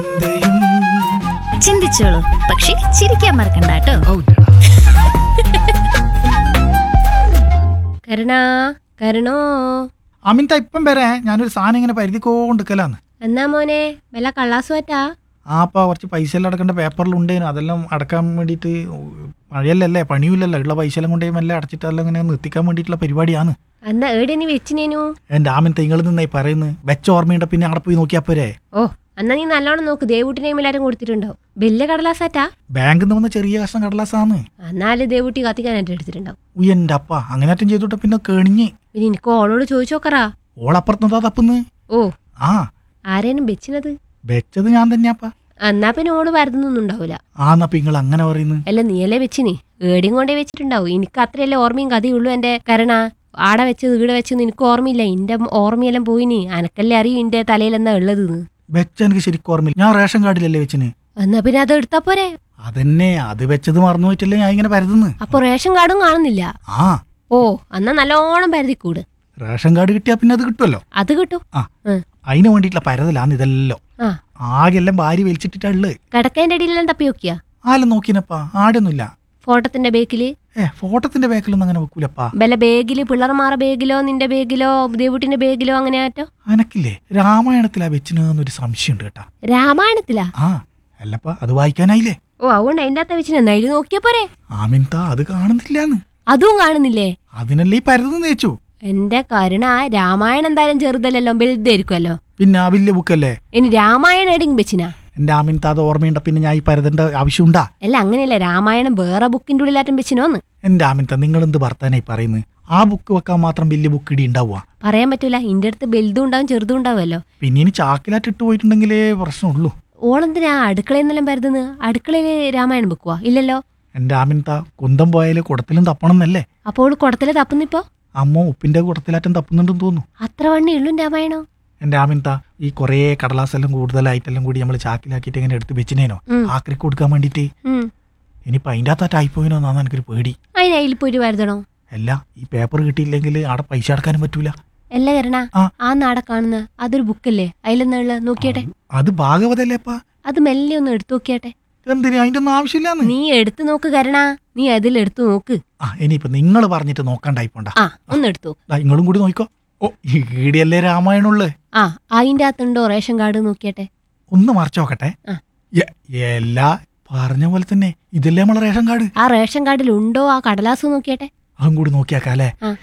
ചിന്തിച്ചോളൂ പക്ഷെ ചിരിക്കാൻ മറക്കണ്ട കേട്ടോ കരുണ കരുണോ അമിത ഇപ്പം വരെ ഞാനൊരു സാധനം ഇങ്ങനെ പരിധിക്കോണ്ടിക്കലാന്ന് എന്നാ മോനെ വല്ല കള്ളാസ് പറ്റാ ആ അപ്പൊ കുറച്ച് പൈസ എല്ലാം അടക്കേണ്ട പേപ്പറിലുണ്ടേനു അതെല്ലാം അടക്കാൻ വേണ്ടിയിട്ട് മഴയല്ലല്ലേ പണിയില്ലല്ലോ ഉള്ള പൈസ എല്ലാം കൊണ്ടേ മെല്ലെ അടച്ചിട്ട് അതെല്ലാം ഇങ്ങനെ നിർത്തിക്കാൻ വേണ്ടിയിട്ടുള്ള പരിപാടിയാണ് എന്നാ ഏടെ നീ വെച്ചിനേനു എൻ്റെ ആമിൻ തെങ്ങൾ നിന്നായി പറയുന്നത് വെച്ച ഓർമ്മയുണ്ട് പിന്നെ അവിടെ പോയി നോക്കിയാ പോരെ ഓ എന്നാ നീ നല്ലോണം നോക്ക് ദേവൂട്ടിനെയും എല്ലാരും കൊടുത്തിട്ടുണ്ടാവും വലിയ കടലാസാറ്റാ ബാങ്കിൽ നിന്ന് വന്ന ചെറിയ കഷ്ണം കടലാസാന്ന് എന്നാല് ദേവൂട്ടി കത്തിക്കാനായിട്ട് എടുത്തിട്ടുണ്ടാവും ഉയ്യ് എൻ്റെ അപ്പ അങ്ങനെ അറ്റം ചെയ്തോട്ടെ പിന്നെ കേണിഞ്ഞ് പിന്നെ എനിക്ക് ഓളോട് ചോദിച്ചു നോക്കറാ ഓളപ്പുറത്തുനിന്നാ തപ്പുന്ന് ഓ ആ ആരേനും വെച്ചിനത് വെച്ചത് ഞാൻ തന്നെയാപ്പാ എന്നാ പിന്നെ ഓള് വരുന്നൊന്നും ഉണ്ടാവൂല ആന്നാ നിങ്ങൾ അങ്ങനെ പറയുന്നത് അല്ല നീയല്ലേ വെച്ചിനി ഏടിയും കൊണ്ടേ വെച്ചിട്ടുണ്ടാവും എനിക്ക് അത്രയല്ലേ ഓർമ്മയും കഥയുള്ളൂ എന്റെ കരണ ആടെ വെച്ചത് ഈടെ വെച്ചെന്ന് എനിക്ക് ഓർമ്മയില്ല എന്റെ ഓർമ്മയെല്ലാം പോയിനി അനക്കല്ലേ അറിയും എന്റെ തലയിൽ എന്താ ഉള്ളത് വെച്ച എനിക്ക് ശരിക്കും ഓർമ്മയില്ല ഞാൻ റേഷൻ കാർഡിലല്ലേ വെച്ചിന് എന്നാ പിന്നെ അത് എടുത്താ പോരെ അതന്നെ അത് വെച്ചത് മറന്നു പോയിട്ടല്ലേ ഞാൻ ഇങ്ങനെ പരതുന്നു അപ്പൊ റേഷൻ കാർഡും കാണുന്നില്ല ആ ഓ എന്നാ നല്ലോണം പരതിക്കൂട് റേഷൻ കാർഡ് കിട്ടിയാ പിന്നെ അത് കിട്ടുമല്ലോ അത് കിട്ടും ആ ഉം. അതിന് വേണ്ടിയിട്ടുള്ള പരതലാന്ന് ഇതെല്ലാം ആ ആകെ എല്ലാം ഭാര്യ വലിച്ചിട്ടിട്ടാ ഉള്ളത് കിടക്കേന്റെ അടിയിലെല്ലാം തപ്പി നോക്കിയാ ആലും നോക്കിനപ്പാ ആടൊന്നുമില്ല ഫോട്ടത്തിന്റെ ബേക്കില് ഏ ഫോട്ടത്തിന്റെ ബാക്കിലൊന്നും അങ്ങനെ വെക്കൂലപ്പാ വല്ല ബേഗില് പിള്ളർമാരുടെ ബേഗിലോ നിന്റെ ബേഗിലോ ദേവുട്ടിന്റെ ബേഗിലോ അങ്ങനെ ആറ്റോ അനക്കില്ലേ രാമായണത്തിലാ വെച്ചിനെന്നൊരു സംശയമുണ്ട് കേട്ടാ രാമായണത്തിലാ ആ അല്ലപ്പാ അത് വായിക്കാനായില്ലേ ഓ അതുകൊണ്ട് അതിന്റെ അകത്ത് വെച്ചിന് എന്നാ ഇത് നോക്കിയാ പോരെ ആമിൻത അത് കാണുന്നില്ലാന്ന് അതും കാണുന്നില്ലേ അതിനല്ലേ ഈ പരതുന്ന് തേച്ചു എന്റെ കരുണ രാമായണം എന്തായാലും ചെറുതല്ലല്ലോ വലുതായിരിക്കുമല്ലോ പിന്നെ ആ വലിയ ബുക്കല്ലേ ഇനി രാമായണം എവിടെയും വെച്ചിനാ എന്റെ ആമിൻത അത് ഓർമ്മയുണ്ട പിന്നെ ഞാൻ ഈ പരതേണ്ട ആവശ്യമുണ്ടാ അല്ല അങ്ങനെയല്ല രാമായണം വേറെ ബുക്കിന്റെ ഉള്ളിലാറ്റം വെച്ചിനോന്ന് എന്റെ ആമിൻത നിങ്ങൾ എന്ത് വർത്താനായി പറയുന്നത് ആ ബുക്ക് വെക്കാൻ മാത്രം വലിയ ബുക്ക് ഇടി ഉണ്ടാവുക പറയാൻ പറ്റൂല ഇന്റെ അടുത്ത് വലുതും ഉണ്ടാവും ചെറുതും ഉണ്ടാവുമല്ലോ പിന്നെ ഇനി ചാക്കിലാറ്റ് ഇട്ട് പോയിട്ടുണ്ടെങ്കിലേ പ്രശ്നമുള്ളൂ ഓളെന്തിനാ അടുക്കളയിൽ നിന്നെല്ലാം വരുന്നത് അടുക്കളയില് രാമായണം വെക്കുവാ ഇല്ലല്ലോ എന്റെ ആമിൻത കുന്തം പോയാല് കുടത്തിലും തപ്പണം എന്നല്ലേ അപ്പോൾ ഓള് കുടത്തില് തപ്പുന്നിപ്പോ അമ്മ ഉപ്പിന്റെ കുടത്തിലാറ്റം തപ്പുന്നുണ്ടെന്ന് തോന്നുന്നു അത്ര വണ്ണി ഉള്ളും രാമായണോ എന്റെ ആമിൻത ഈ കുറേ കടലാസെല്ലാം കൂടുതലായിട്ടെല്ലാം കൂടി നമ്മൾ ചാക്കിലാക്കിയിട്ട് ഇങ്ങനെ എടുത്ത് വെച്ചിനേനോ ഉം. ആക്രിക്ക് കൊടുക്കാൻ വേണ്ടിയിട്ട് ഉം ഇനിയിപ്പോ അതിൻ്റെ അകത്താ ടൈപ്പോയിനോ എന്നാണ് എനിക്കൊരു പേടി അതിന് അതിൽ പോയി വരുതണോ അല്ല ഈ പേപ്പർ കിട്ടിയില്ലെങ്കിൽ അവിടെ പൈസ അടക്കാനും പറ്റൂല അല്ല കരണ ആ. ആ നാടെ കാണുന്ന അതൊരു ബുക്കല്ലേ അതിലെന്നുള്ള നോക്കിയാട്ടെ അത് ഭാഗവതല്ലേപ്പാ അത് മെല്ലെ ഒന്ന് എടുത്തു നോക്കിയാട്ടെ എന്തിനു അതിന്റെ ഒന്നും ആവശ്യമില്ലാന്ന് നീ എടുത്തു നോക്ക് കരണ നീ അതിൽ എടുത്തു നോക്ക് ആ ഇനിയിപ്പോ നിങ്ങൾ പറഞ്ഞിട്ട് നോക്കാണ്ടായിപ്പോണ്ട ആ ഒന്ന് എടുത്തു നോക്ക്. ദാ നിങ്ങളും കൂടി നോക്കിക്കോ ഓ ഈടിയല്ലേ രാമായണുള്ളു ആ അതിന്റെ അകത്തുണ്ടോ റേഷൻ കാർഡ് നോക്കിയാട്ടെ ഒന്ന് മറച്ചു നോക്കട്ടെ ആ. എ- എല്ലാ പറഞ്ഞ പോലെ തന്നെ ഇതല്ലേ നമ്മളെ റേഷൻ കാർഡ് ആ റേഷൻ കാർഡിൽ ഉണ്ടോ ആ കടലാസ് നോക്കിയാട്ടെ അതും കൂടി നോക്കിയാക്കാല്ലേ ആ.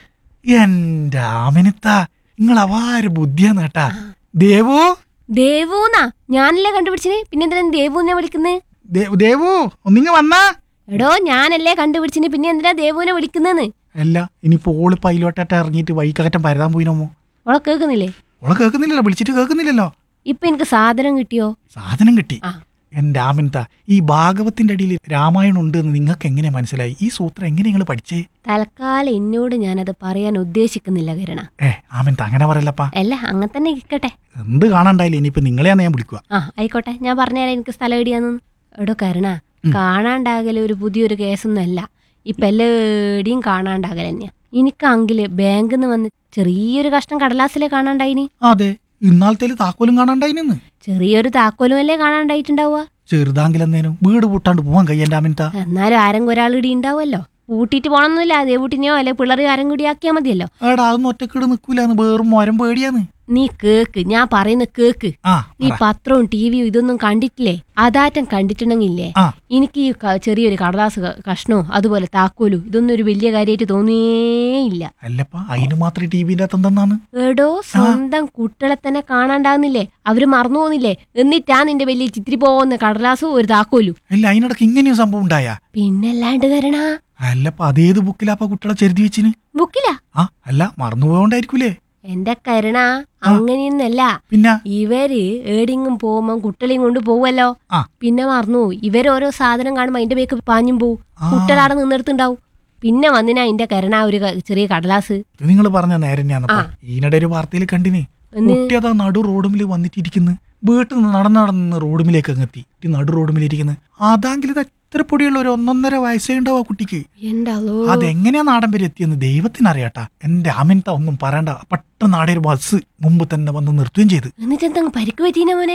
എന്റെ ആമിനിത്ത നിങ്ങൾ അവാര് ബുദ്ധിയാന്ന് കേട്ടാ ദേവു ദേവൂന്നാ ഞാനല്ലേ കണ്ടുപിടിച്ചിന് പിന്നെ എന്തിനാ ദേവൂന്നെ വിളിക്കുന്നേ ദേ- ദേവു ഒന്നിങ്ങ് വന്നാ എടോ ഞാനല്ലേ കണ്ടുപിടിച്ചിന് പിന്നെ എന്തിനാ ദേവൂനെ വിളിക്കുന്നെന്ന് അല്ല ഇനിയിപ്പോ ഓള് പൈലോട്ടായിട്ട് ഇറങ്ങിയിട്ട് വൈക്കകറ്റം പരതാൻ പോയിനോമോ ഓളെ കേൾക്കുന്നില്ലേ ഓളെ കേൾക്കുന്നില്ലല്ലോ വിളിച്ചിട്ട് കേൾക്കുന്നില്ലല്ലോ ഇപ്പൊ എനിക്ക് സാധനം കിട്ടിയോ സാധനം കിട്ടി ആ. എന്റെ ആമിൻത ഈ ഭാഗവത്തിന്റെ അടിയിൽ രാമായണം ഉണ്ട് എന്ന് നിങ്ങൾക്ക് എങ്ങനെ മനസ്സിലായി ഈ സൂത്രം എങ്ങനെ നിങ്ങൾ പഠിച്ചേ തൽക്കാലം എന്നോട് ഞാനത് പറയാൻ ഉദ്ദേശിക്കുന്നില്ല കരുണ ഏ ആമിൻത അങ്ങനെ പറയല്ലപ്പാ അല്ല അങ്ങനെ തന്നെ ഇരിക്കട്ടെ എന്ത് കാണാണ്ടായില്ല ഇനിയിപ്പോ നിങ്ങളെയാണ് ഞാൻ വിളിക്കുക ആ ആയിക്കോട്ടെ ഞാൻ പറഞ്ഞുതരാം എനിക്ക് സ്ഥലം എവിടെയാന്ന് എടോ കരുണ കാണാണ്ടാകല് ഒരു പുതിയൊരു കേസൊന്നും അല്ല ഇപ്പൊ എല്ലാടെയും കാണാണ്ടാകൽ തന്നെയാ എനിക്കാങ്കില് ബാങ്കിൽ നിന്ന് വന്ന് ചെറിയൊരു കഷ്ണം കടലാസിലെ കാണാണ്ടായിനി അതെ ഇന്നാളത്തേല് താക്കോലും കാണാണ്ടായിനെന്ന് ചെറിയൊരു താക്കോലും അല്ലേ കാണാണ്ടായിട്ടുണ്ടാവുക ചെറുതാങ്കിലെന്നേനും വീട് പൂട്ടാണ്ട് പോവാൻ കയ്യന്റെ ആമിൻത എന്നാലും ആരെങ്കിലും ഒരാൾ ഇടി ഉണ്ടാവുമല്ലോ പൂട്ടിയിട്ട് പോണമെന്നില്ല അതേ പൂട്ടിനെയോ അല്ലെ പിള്ളേർ ആരും കൂടി ആക്കിയാൽ മതിയല്ലോ എടാ അതൊന്നും ഒറ്റക്കിട് നിക്കൂലെന്ന് വേറും മരം പേടിയാന്ന് നീ കേക്ക് ഞാൻ പറയുന്ന കേക്ക് ആ നീ പറ. പത്രവും ടിവിയും ഇതൊന്നും കണ്ടിട്ടില്ലേ അതാറ്റം കണ്ടിട്ടുണ്ടെങ്കിലേ ആ എനിക്ക് ഈ ക- ചെറിയൊരു കടലാസ് ക- കഷ്ണവും അതുപോലെ താക്കോലും ഇതൊന്നും ഒരു വലിയ കാര്യമായിട്ട് തോന്നിയേയില്ല അല്ലപ്പാ അതിന് മാത്രമേ ടി വിന്റെ അകത്ത് എന്തെന്നാണ് എടോ സ്വന്തം കുട്ടികളെ തന്നെ കാണാണ്ടാവുന്നില്ലേ അവര് മറന്നു പോകുന്നില്ലേ എന്നിട്ടാ നിന്റെ വലിയ ചിത്തിരി പോകുന്ന കടലാസും ഒരു താക്കോലും അല്ല അതിനിടക്ക് ഇങ്ങനെയും സംഭവം ഉണ്ടായാ പിന്നല്ലാണ്ട് തരണാ അല്ലപ്പ അതേത് ബുക്കിലാപ്പ കുട്ടികളെ ചെരുതി വെച്ചിന് ബുക്കിലാ ആ അല്ല മറന്നുപോയോണ്ടായിരിക്കൂലേ എന്റെ കരുണ അങ്ങനെയൊന്നല്ല പിന്നെ ഇവര് ഏടിങ്ങും പോകുമ്പോ കുട്ടികളെയും കൊണ്ട് പോവല്ലോ ആ. പിന്നെ മറന്നു ഇവരോരോ സാധനം കാണുമ്പോ അതിന്റെ ബേക്ക് പാഞ്ഞും പോവും ആ. കുട്ടികളാടെ നിന്നെടുത്തുണ്ടാവും പിന്നെ വന്നിനാ അതിന്റെ കരുണ ഒരു ക- ചെറിയ കടലാസ് ഇത് നിങ്ങൾ പറഞ്ഞ നേരം ഞാനപ്പ ഈനിടെ ഒരു വാർത്തയിൽ കണ്ടിന് എന്ന്? കുട്ടി അതാ നടു റോഡുമിൽ വന്നിട്ടിരിക്കുന്നു വീട്ടിൽ നിന്ന് നടന്ന് നടന്ന് റോഡുമിലേക്ക് അങ്ങ് എത്തി ഈ നടു റോഡുമിലിരിക്കുന്നത് അതാങ്കിൽ ഇത് എത്ര പൊടിയുള്ള ഒരു ഒന്നൊന്നര വയസ്സേ ഉണ്ടാവും ആ കുട്ടിക്ക് എന്താലോ അതെങ്ങനെയാ നാടൻ വരെ എത്തിയെന്ന് ദൈവത്തിനറിയാട്ടാ എന്റെ അമിൻത ഒന്നും പറയണ്ട പെട്ടെന്ന് ആടെ ഒരു ബസ് മുമ്പ് തന്നെ വന്ന് നിർത്തുകയും ചെയ്ത് എന്നിട്ട് എന്താ പരിക്ക് പറ്റീന മോനെ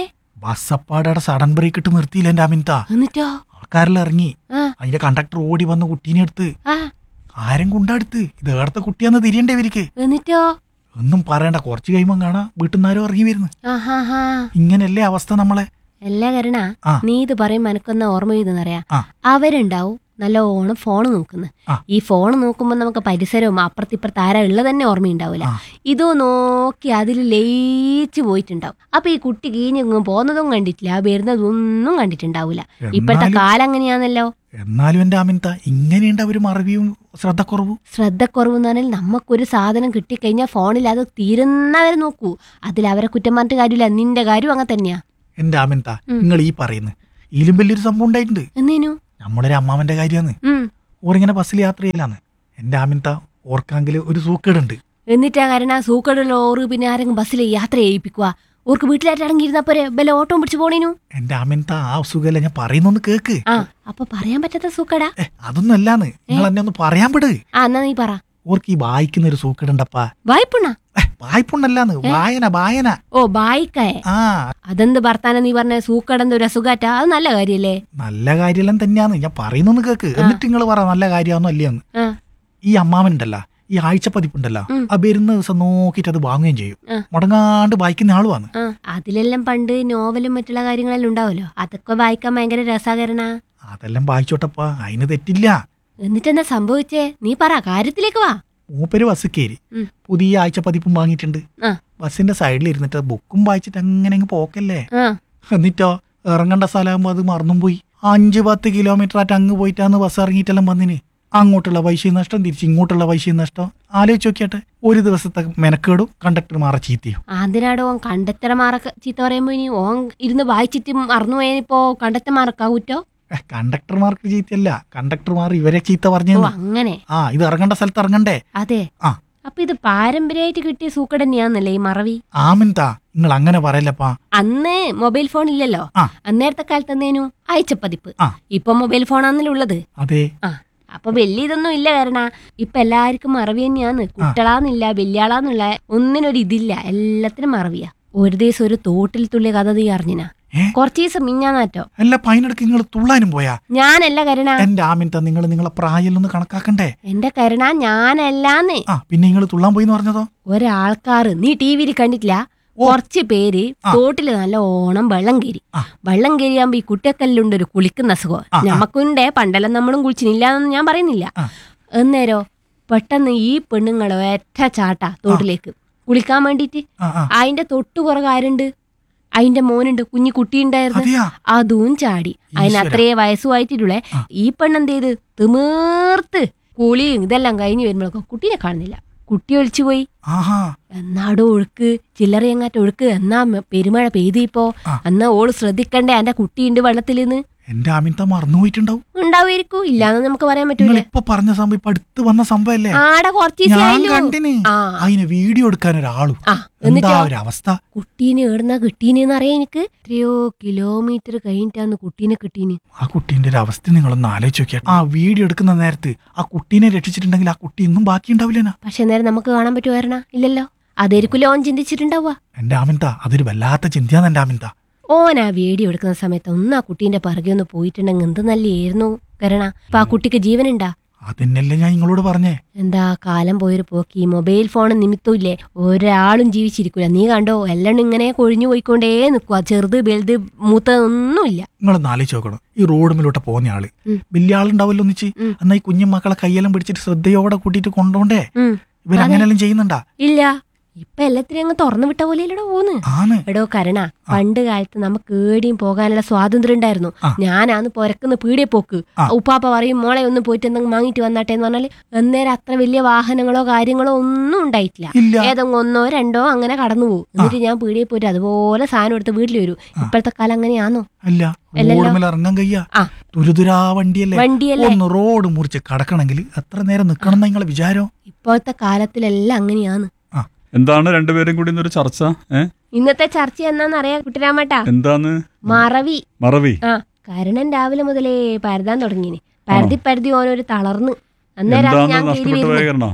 ബസ്സപ്പാടെ സഡൻ ബ്രേക്ക് ഇട്ട് നിർത്തിയില്ല എന്റെ അമിൻത എന്നിട്ടോ ആൾക്കാരെല്ലാം ഇറങ്ങി ആ അതിന്റെ കണ്ടക്ടർ ഓടി വന്ന് കുട്ടീനെ എടുത്ത് ആ ആരും കൊണ്ടെടുത്ത് ഇത് ഏടത്തെ കുട്ടിയാന്ന് തിരിയണ്ടേ ഇവർക്ക് എന്നിട്ടോ ഒന്നും പറയണ്ട കുറച്ച് കഴിയുമ്പോൾ കാണാം വീട്ടിൽ നിന്നാരും ഇറങ്ങി വരുന്നു ആഹാ ഹാ ഇങ്ങനല്ലേ അവസ്ഥ നമ്മളെ എല്ലാ കരണ ആ. നീ ഇത് പറയുമ്പോ എനക്കൊന്ന ഓർമ്മ ചെയ്തെന്നറിയാ ആ. അവരുണ്ടാവും നല്ലോണം ഫോൺ നോക്കുന്നു ആ. ഈ ഫോൺ നോക്കുമ്പോ നമുക്ക് പരിസരവും അപ്പുറത്തിപ്പുറത്ത് ആരാ ഉള്ളത് തന്നെ ഓർമ്മയുണ്ടാവില്ല ആ. ഇതോ നോക്കി അതിൽ ലയിച്ചു പോയിട്ടുണ്ടാവും അപ്പൊ ഈ കുട്ടി കീഞ്ഞെങ്ങും പോകുന്നതും കണ്ടിട്ടില്ല വരുന്നതും ഒന്നും കണ്ടിട്ടുണ്ടാവില്ല ഇപ്പോഴത്തെ എന്നാലും കാലം അങ്ങനെയാണല്ലോ എന്നാലും എന്റെ അമിൻത ഇങ്ങനെയുണ്ട് അവര് മറവിയും ശ്രദ്ധക്കുറവും ശ്രദ്ധക്കുറവ് എന്ന് പറഞ്ഞാൽ നമുക്കൊരു സാധനം കിട്ടിക്കഴിഞ്ഞാൽ ഫോണിൽ അത് തീരുന്നവരെ നോക്കൂ അതിൽ അവരെ കുറ്റം പറഞ്ഞിട്ട് കാര്യമില്ല നിന്റെ കാര്യം അങ്ങനെ തന്നെയാ എന്റെ അമിൻത ഉം. നിങ്ങൾ ഈ പറയുന്നത് ഇതിലും വലിയൊരു സംഭവം ഉണ്ടായിട്ടുണ്ട് എന്നേനു നമ്മളൊരു അമ്മാവന്റെ കാര്യമാണ് ഉം ഓറിങ്ങനെ ബസ്സിൽ യാത്ര ചെയ്യലാന്ന് എന്റെ അമിൻത ഓർക്കാങ്കിൽ ഒരു സൂക്കേടുണ്ട് എന്നിട്ടാ കാരണം സൂക്കടുള്ള ഓറ് പിന്നെ ആരെങ്കിലും ബസ്സിൽ യാത്ര ചെയ്യിപ്പിക്കുക ഓർക്ക് വീട്ടിലായിട്ട് അടങ്ങിയിരുന്നാ പോരെ ബല ഓട്ടം പിടിച്ച് പോണേനു എന്റെ അമിൻത ആ സുഖല്ല ഞാൻ പറയുന്നൊന്ന് കേക്ക് ആ അപ്പൊ പറയാൻ പറ്റാത്ത സൂക്കടാ ഏ അതൊന്നും അല്ലാന്ന് നിങ്ങൾ എന്നെ ഒന്ന് പറയാൻ പെട് ആ എന്നാ നീ പറ ഓർക്ക് ഈ വായിക്കുന്ന ഒരു സൂക്കേടുണ്ടപ്പാ വായ്പുണ്ണ ഏ, വായ്പുണ്ടല്ലാന്ന് വായന വായന ഓ ബായിക്കായ ആ അതെന്ത് ഭർത്താന നീ പറഞ്ഞ സൂക്കടന്റെ ഒരു അസുഖാറ്റാ അത് നല്ല കാര്യല്ലേ നല്ല കാര്യമെല്ലാം തന്നെയാന്ന് ഞാൻ പറയുന്നൊന്ന് കേക്ക് എന്നിട്ട് നിങ്ങൾ പറ നല്ല കാര്യമാണോ അല്ലയെന്ന് ആ ഈ അമ്മാവനുണ്ടല്ല ഈ ആഴ്ചപ്പതിപ്പുണ്ടല്ലോ ഉം. ആ വരുന്ന ദിവസം നോക്കിയിട്ട് അത് വാങ്ങുകയും ചെയ്യും ആ. മുടങ്ങാണ്ട് വായിക്കുന്ന ആളുമാണ് ആ അതിലെല്ലാം പണ്ട് നോവലും മറ്റുള്ള കാര്യങ്ങളെല്ലാം ഉണ്ടാവല്ലോ അതൊക്കെ വായിക്കാൻ ഭയങ്കര രസാകരണ അതെല്ലാം വായിച്ചോട്ടപ്പാ അതിന് തെറ്റില്ല എന്നിട്ടെന്താ സംഭവിച്ചേ നീ പറ കാര്യത്തിലേക്ക് വാ മൂപ്പര് ബസ് കയറി ഉം. പുതിയ ആഴ്ചപ്പതിപ്പും വാങ്ങിയിട്ടുണ്ട് ആ ബസ്സിന്റെ സൈഡിൽ ഇരുന്നിട്ട് ബുക്കും വായിച്ചിട്ട് അങ്ങനെ അങ്ങ് പോക്കല്ലേ ആ എന്നിട്ടോ ഇറങ്ങേണ്ട സ്ഥലമാകുമ്പോൾ അത് മറന്നും പോയി അഞ്ച് പത്ത് കിലോമീറ്റർ ആയിട്ട് അങ്ങ് പോയിട്ടാന്ന് ബസ് ഇറങ്ങിയിട്ടെല്ലാം വന്നിന് അങ്ങോട്ടുള്ള പൈസയും നഷ്ടം തിരിച്ച് ഇങ്ങോട്ടുള്ള പൈസയും നഷ്ടം ആലോചിച്ച് നോക്കിയാട്ടെ ഒരു ദിവസത്തെ മെനക്കേടും കണ്ടക്ടർ മാറ ചീത്തയും അതിനാടോ ഓൻ കണ്ടെത്തരമാറൊക്കെ ചീത്ത പറയുമ്പോ ഇനി ഓൻ ഇരുന്ന് വായിച്ചിട്ട് മറന്നുപോയപ്പോ കണ്ടെത്തമാറൊക്കെ കുറ്റോ ഏ, കണ്ടക്ടർമാർക്ക് ചീത്തയല്ല കണ്ടക്ടർമാർ ഇവരെ ചീത്ത ഓ പറഞ്ഞു അങ്ങനെ ആ ഇത് ഇറങ്ങേണ്ട സ്ഥലത്ത് ഇറങ്ങണ്ടേ അതെ ആ അപ്പൊ ഇത് പാരമ്പര്യമായിട്ട് കിട്ടിയ സൂക്കട് തന്നെയാന്നല്ലേ ഈ മറവി ആമിൻതാ നിങ്ങൾ അങ്ങനെ പറയല്ലപ്പാ അന്ന് മൊബൈൽ ഫോൺ ഇല്ലല്ലോ ആ. അന്നേരത്തെ കാലത്ത് എന്നേനു അയച്ചപ്പതിപ്പ് ആ. ഇപ്പൊ മൊബൈൽ ഫോണാന്നല്ലേ ഉള്ളത് അതെ ആ അപ്പൊ വലിയ ഇതൊന്നും ഇല്ല കാരണ ഇപ്പൊ എല്ലാവർക്കും മറവി തന്നെയാന്ന് കുട്ടളാന്നില്ല വലിയാളാന്നില്ല ഒന്നിനൊരു ഇതില്ല എല്ലാത്തിനും മറവിയാ ഒരു ദിവസം ഒരു തോട്ടിൽ തുള്ളിയ കഥ നീ അറിഞ്ഞിനാ ഏ? കുറച്ച് ദിവസം മിഞ്ഞാന്നാറ്റോ അല്ല പൈനടക്ക് നിങ്ങൾ തുള്ളാനും പോയാ ഞാനല്ല കരുണ എന്റെ ആമിൻത നിങ്ങൾ നിങ്ങളെ പ്രായമൊന്ന് കണക്കാക്കണ്ടേ എന്റെ കരുണ ഞാനല്ലാന്ന് ആ പിന്നെ നിങ്ങൾ തുള്ളാൻ പോയി എന്ന് പറഞ്ഞതോ ഒരാൾക്കാറ് നീ ടി വിയിൽ കണ്ടിട്ടില്ല കുറച്ച് പേര് തോട്ടില് നല്ല ഓണം വെള്ളം കയറി ആ. വെള്ളം കയറിയാകുമ്പോ ഈ കുട്ടിയൊക്കെല്ലാം ഒരു കുളിക്കുന്ന അസുഖം ആ, ആ. ഞമ്മക്കുണ്ടേ പണ്ടെല്ലാം നമ്മളും കുളിച്ചിനില്ല എന്നൊന്നും ഞാൻ പറയുന്നില്ല ആ. എന്നേരോ പെട്ടെന്ന് ഈ പെണ്ണുങ്ങളെ ഒറ്റ ചാട്ടാ തോട്ടിലേക്ക് കുളിക്കാൻ വേണ്ടിട്ട് ആ ആ അതിന്റെ തൊട്ടു പുറകെ ആരുണ്ട് അതിന്റെ മോനുണ്ട് കുഞ്ഞു കുട്ടി ഉണ്ടായിരുന്നു അതെയാ അതും ചാടി അതിന് ഈശ്വരാ. അത്രേ വയസ്സുമായിട്ടുള്ളേ ആ. ഈ പെണ്ണെന്ത് ചെയ്ത് തിമേർത്ത് കുളിയും ഇതെല്ലാം കഴിഞ്ഞ് വരുമ്പോഴൊക്കെ കുട്ടീനെ കാണുന്നില്ല കുട്ടി ഒളിച്ചുപോയി ആഹാ എന്നാടോ ഒഴുക്ക് ചില്ലറയങ്ങാറ്റ ഒഴുക്ക് എന്നാ മ- പെരുമഴ പെയ്തിപ്പോ ആ. എന്നാ ഓള് ശ്രദ്ധിക്കണ്ടേ എന്റെ കുട്ടിയുണ്ട് വെള്ളത്തിലിന്ന് എന്റെ ആമിൻത മറന്നുപോയിട്ടുണ്ടാവും ഉണ്ടാവുമായിരിക്കും ഇല്ലാന്ന് നമുക്ക് പറയാൻ നിങ്ങൾ പറ്റൂല ഇപ്പൊ പറഞ്ഞ സംഭവം ഇപ്പൊ അടുത്ത് വന്ന സംഭവല്ലേ ആടെ കുറച്ച് ഞാൻ ദിവസായല്ലോ. കണ്ടിന് ആ അതിന് വീഡിയോ എടുക്കാൻ ഒരാളും ആ എന്താ എന്നിട്ടോ ഒരു അവസ്ഥ കുട്ടീനെ എവിടുന്നാ കിട്ടീനെന്ന് അറിയാം എനിക്ക് എത്രയോ കിലോമീറ്റർ കഴിഞ്ഞിട്ടാന്ന് കുട്ടീനെ കിട്ടീന് ആ കുട്ടീന്റെ ഒരു അവസ്ഥ നിങ്ങളൊന്ന് ആലോചിച്ച് നോക്കിയാ ആ വീഡിയോ എടുക്കുന്ന നേരത്ത് ആ കുട്ടീനെ രക്ഷിച്ചിട്ടുണ്ടെങ്കിൽ ആ കുട്ടി ഇന്നും ബാക്കി ഉണ്ടാവില്ലേനാ പക്ഷെ നേരം നമുക്ക് കാണാൻ പറ്റുമായിരുന്ന ഇല്ലല്ലോ അതായിരിക്കും ഓൻ ചിന്തിച്ചിട്ടുണ്ടാവുക എന്റെ ആമിൻത അതൊരു വല്ലാത്ത ചിന്തയാന്ന് എന്റെ ആമിൻത ഓൻ ആ വീഡിയോ എടുക്കുന്ന സമയത്ത് ഒന്ന് ആ കുട്ടീന്റെ പിറകെ ഒന്ന് പോയിട്ടുണ്ടെങ്കിൽ എന്ത് നല്ലായിരുന്നു കരണ ഇപ്പൊ ആ കുട്ടിക്ക് ജീവനുണ്ടാ അതന്നെയല്ലേ ഞാൻ നിങ്ങളോട് പറഞ്ഞേ എന്താ കാലം പോയൊരു പോക്കി ഈ മൊബൈൽ ഫോൺ നിമിത്തമില്ലേ ഒരാളും ജീവിച്ചിരിക്കൂല നീ കണ്ടോ എല്ലാം ഇങ്ങനെ കൊഴിഞ്ഞു പോയിക്കൊണ്ടേ നിൽക്കുക ചെറുത് വലുത് മൂത്ത ഒന്നുമില്ല നിങ്ങളൊന്ന് ആലോചിച്ച് നോക്കണം ഈ റോഡുമിലോട്ട് പോകുന്ന ആള് ഉം. വലിയ ആളുണ്ടാവല്ലോ ഒന്നിച്ച് ഉം. എന്നാ ഈ കുഞ്ഞു മക്കളെ കയ്യെല്ലാം പിടിച്ചിട്ട് ശ്രദ്ധയോടെ കൂട്ടിയിട്ട് കൊണ്ടോണ്ടേ ഉം. ഇവരങ്ങനെല്ലാം ചെയ്യുന്നുണ്ടാ ഇല്ല ഇപ്പൊ എല്ലാത്തിനും അങ്ങ് തുറന്നു വിട്ട പോലെ ഇല്ലടോ പോന്ന് ആണ് എടോ കരണ പണ്ട് കാലത്ത് നമുക്ക് ഏടിയും പോകാനുള്ള സ്വാതന്ത്ര്യം ഉണ്ടായിരുന്നു ആ. ഞാനാന്ന് പുരക്കുന്ന പീടിയെ പോക്ക് ആ. ഉപ്പാപ്പ പറയും മോളെ ഒന്ന് പോയിട്ട് എന്തെങ്കിലും വാങ്ങിട്ട് വന്നാട്ടെ എന്ന് പറഞ്ഞാല് അന്നേരം അത്ര വലിയ വാഹനങ്ങളോ കാര്യങ്ങളോ ഒന്നും ഉണ്ടായിട്ടില്ല ഇല്ല ഏതെങ്കിലും ഒന്നോ രണ്ടോ അങ്ങനെ കടന്നു പോകും എന്നിട്ട് ഞാൻ പീടിയെ പോയിട്ട് അതുപോലെ സാധനം എടുത്ത് വീട്ടിൽ വരും ഇപ്പോഴത്തെ കാലം അങ്ങനെയാണോ അല്ല അല്ലല്ലോ. റോഡുമേൽ ഇറങ്ങാൻ കയ്യ ആ തുരുതുരാ വണ്ടിയല്ലേ വണ്ടിയല്ലേ ഒന്ന് റോഡ് മുറിച്ച് കടക്കണമെങ്കിൽ എത്ര നേരം നിക്കണം എന്നാ നിങ്ങളെ വിചാരം ഇപ്പോഴത്തെ കാലത്തിലെല്ലാം അങ്ങനെയാണ് ആ എന്താണ് രണ്ടുപേരും കൂടി ഇന്നൊരു ചർച്ച ഏ ഇന്നത്തെ ചർച്ച എന്നാന്നറിയാം കുട്ടിരാമേട്ടാ എന്താന്ന് മറവി മറവി ആ കരുണൻ രാവിലെ മുതലേ പരതാൻ തുടങ്ങിന് പരതി പരതി ഓരോരു തളർന്ന് അന്നേരം എന്താണ് ഞാൻ കയറി നഷ്ടപ്പെട്ടു വരുന്നത് പോയകരണ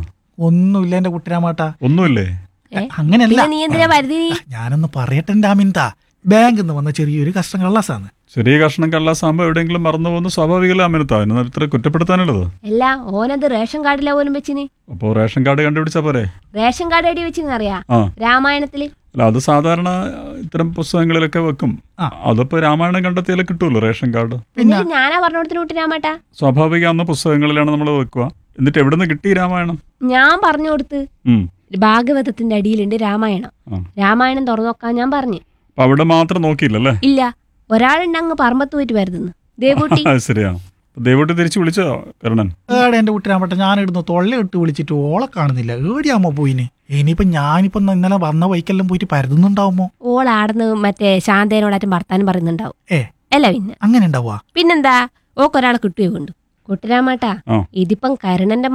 ഒന്നുമില്ല എന്റെ കുട്ടിരാമാട്ടാ ഒന്നുമില്ലേ ഏ? അങ്ങനെയല്ല പിന്നെ നീ എന്തിനാ പരതി ഞാനൊന്ന് പറയട്ടെ എന്റെ ആമിൻത ബാങ്കിൽ നിന്ന് വന്ന ചെറിയൊരു കഷ്ടം കള്ളാസാണ് ചെറിയ കഷ്ണം കള്ളാസാകുമ്പോൾ എവിടെയെങ്കിലും മറന്നു പോകുന്ന സ്വാഭാവികമല്ല അമിനത്ത അതിന് ഇത്ര കുറ്റപ്പെടുത്താനുള്ളത് അല്ല ഓനത് റേഷൻ കാർഡിലാ പോലും വെച്ചിന് അപ്പോൾ റേഷൻ കാർഡ് കണ്ടുപിടിച്ചാൽ പോരെ റേഷൻ കാർഡ് എടി വെച്ചിന് അറിയാ ആ രാമായണത്തില് അല്ല അത് സാധാരണ ഇത്തരം പുസ്തകങ്ങളിലൊക്കെ വെക്കും ആ. അതിപ്പോ രാമായണം കണ്ടെത്തിയാലേ കിട്ടുമല്ലോ റേഷൻ കാർഡ് എന്നിട്ട് ഞാനാ പറഞ്ഞോടത്തിന് വിട്ട് രാമാട്ടാ സ്വാഭാവികമാകുന്ന പുസ്തകങ്ങളിലാണ് നമ്മൾ വെക്കുക എന്നിട്ട് എവിടെ നിന്ന് കിട്ടി രാമായണം ഞാൻ പറഞ്ഞു കൊടുത്ത് ഉം. ഭാഗവതത്തിന്റെ അടിയിലുണ്ട് രാമായണം ആ. രാമായണം തുറന്നു നോക്കാൻ ഞാൻ പറഞ്ഞു അപ്പൊ അവിടെ മാത്രം നോക്കിയില്ലല്ലേ ഇല്ല ഒരാളുണ്ട് അങ്ങ് പറമ്പത്ത് പോയിട്ട് വരുതെന്ന് ദേവൂട്ടി അത് ശരിയാ ദേവോട്ട് തിരിച്ചു വിളിച്ചോ കരുണൻ ഏടെ എന്റെ കുട്ടിരാമ്പട്ടെ ഞാനിടുന്നു തൊള്ള ഇട്ട് വിളിച്ചിട്ട് ഓളെ കാണുന്നില്ല ഏടിയാമ്മോ പോയിന് ഇനിയിപ്പൊ ഞാനിപ്പോ ഇന്നലെ വന്ന വൈക്കെല്ലാം പോയിട്ട് പരതുന്നുണ്ടാവുമോ ഓളാടന്ന് മറ്റേ ശാന്തേനോടാറ്റും വർത്താനം പറയുന്നുണ്ടാവും ഏ അല്ല പിന്നെ അങ്ങനെ ഉണ്ടാവുക പിന്നെന്താ ഓക്കൊരാളെ കിട്ടുകയോ കൊണ്ടു കുട്ടിരാമാട്ടാ ആ. ഇതിപ്പം കരുണന്റെ